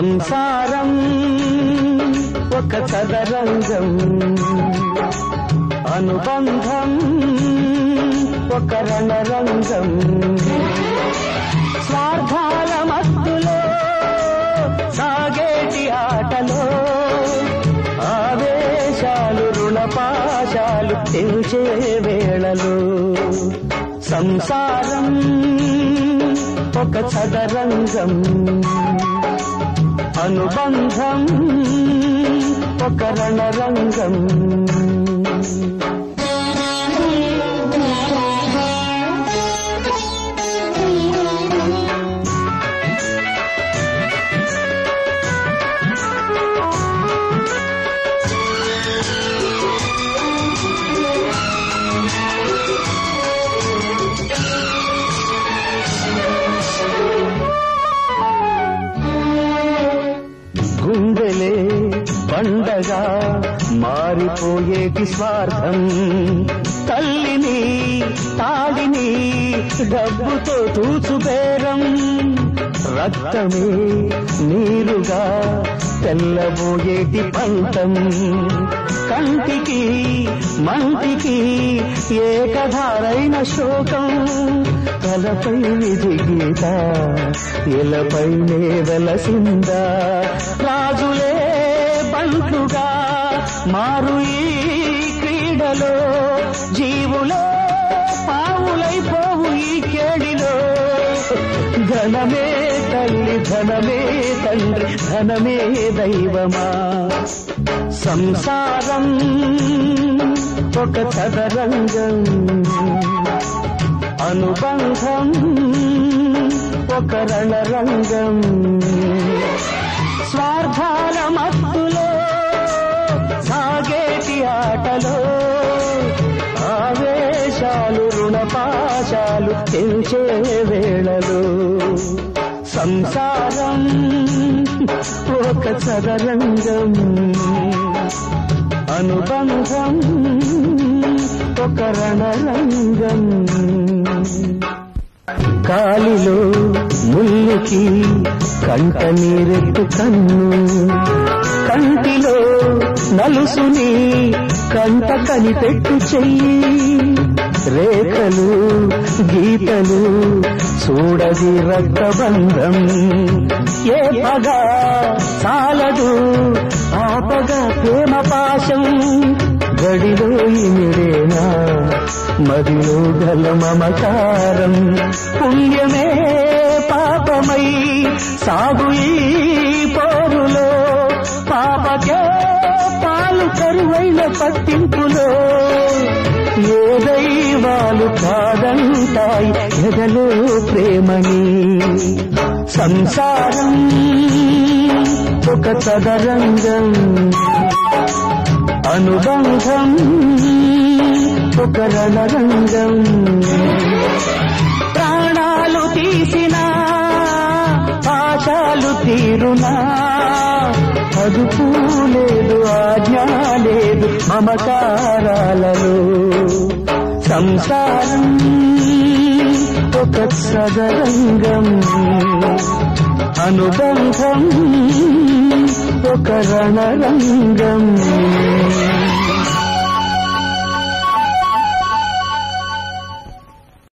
సంసారం ఒక చదరంగం అనుబంధం ఒక రణరంగం స్వార్థాల మత్తులో సాగేటి ఆటలో ఆవేశాలు రుణపాశాలు తెంచే వేళలో సంసారం ఒక చదరంగం అనుబంధం ఒక రణరంగం గుండెలే పండగా మారిపోయేటి స్వార్థం తల్లిని తాడిని డబ్బుతో తూచుబేరం రక్తమే నీరుగా తెల్లబోయేటి పంతం కంటికి మంటికి ఏకధారైన శోకం తలపై విధి గీత ఇలపైనే వెలసిందా రాజులే బంటుగా మారు ఈ క్రీడలో జీవులే పావులైపోవు ఈ కేడిలో ధనమే తల్లి ధనమే తండ్రి ధనమే దైవమా సంసారం ఒక చదరంగం అనుబంధం ఒక రణరంగం స్వార్థాల మత్తులో సాగేటి ఆటలో ఆవేశాలు రుణపాశాలు తెంచే వేళలో సంసారం ఒక చదరంగం అనుబంధం ఒక రణరంగం కాలిలో ముల్లుకి కంట నీరెత్తు కన్ను కంటిలో నలుసుని కంట కనిపెట్టు చెయ్యి రేఖలు గీతలు చూడది రక్తబంధం ఏ పగ చాలదు ఆపగా ప్రేమ పాశం గడిలో ఇమిడేనా మదిలో గల మమకారం పుణ్యమే పాపమై సాగు ఈ పోరులో పాపకే పాలు కరువైన పట్టింపులో ఏ దైవాలు కాదంటాయి ఎదలో ప్రేమని సంసారం ఒక చదరంగం అనుబంధం ఒక రణరంగం ప్రాణాలు తీసిన ఆశాలు తీరునా అదుపు లేదు ఆజ్ఞ లేదు మమకారాలలో సంసారం ఒక సదరంగం అనుబంధం ఒక రణరంగం